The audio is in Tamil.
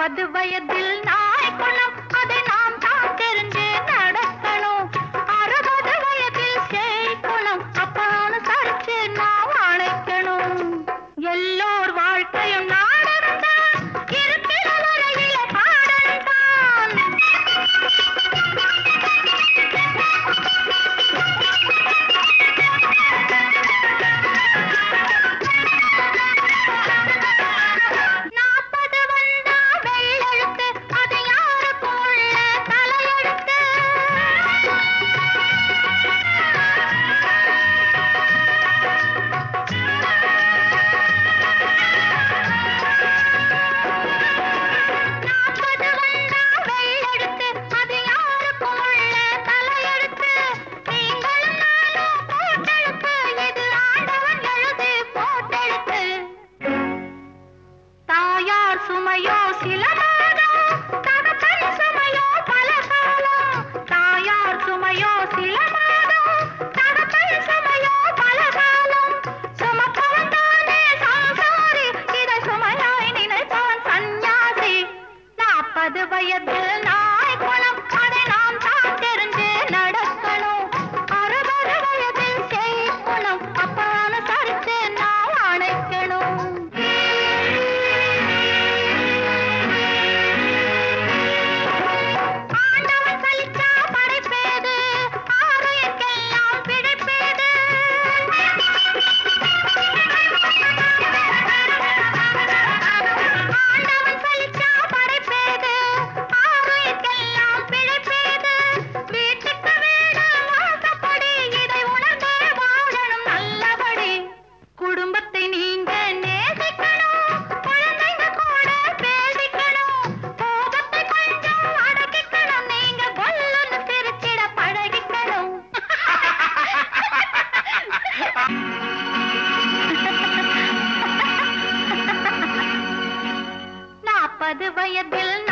நாற்பது வயதில் நாய் குணம் அதை நாம் தான் தெரிஞ்சு நடக்கணும் அறுபது வயதில் சேய் குணம் அப்பான்னு சரிச்சு நாம் அழைக்கணும் எல்லோர் வாழ்க்கையும் நாடகம் தான் இருக்கிற வரையில பாடல் தான் நாற்பது வந்தா வெள்ளெழுத்து அது யாருக்கும் உள்ள தலையெழுத்து நாற்பது வந்தா வெள்ளெழுத்து அது யாருக்கும் உள்ள தலையெழுத்து நீங்களும் நானும் போட்டெழுத்து இது ஆண்டவன் எழுதி போட்டெழுத்து தாயார் சுமையோ சில மாதம் தகப்பன் சுமையோ பல காலம் தாயார் சுமையோ சில மாதம் தகப்பன் சுமையோ பல காலம் சுமப்பவன் தானே சம்சாரி இதை சுமையாய் நினைப்பான் சந்நியாசி நாற்பது வயது நாய் குணம் அதை நாம் தான் தெரிஞ்சு நடக்கணும் அறுபது வயதில் செய் குணம் அப்பான சரித்து நாம் அணைக்கணும் ஆண்டவன் சலிச்சா படைப்பேது ஆரோக்கியெல்லாம் பிழைப்பேது ஆண்டவன் சலிச்சா படைப்பேது ஆரோக்கியெல்லாம் பிழைப்பேது வீட்டுக்கு வீடு வாசப்படி இதை உணர்ந்தே வாழணும் நல்லபடி குடும்பத்தை நீங்க நேசிக்கணும் குழந்தைங்க கூட பேசிக்கணும் கோபத்தை கொஞ்சம் அடக்கிக்கணும் நீங்க கொல்லுன்னு சிரிச்சிட பழகிக்கணும் நாற்பது வயதில்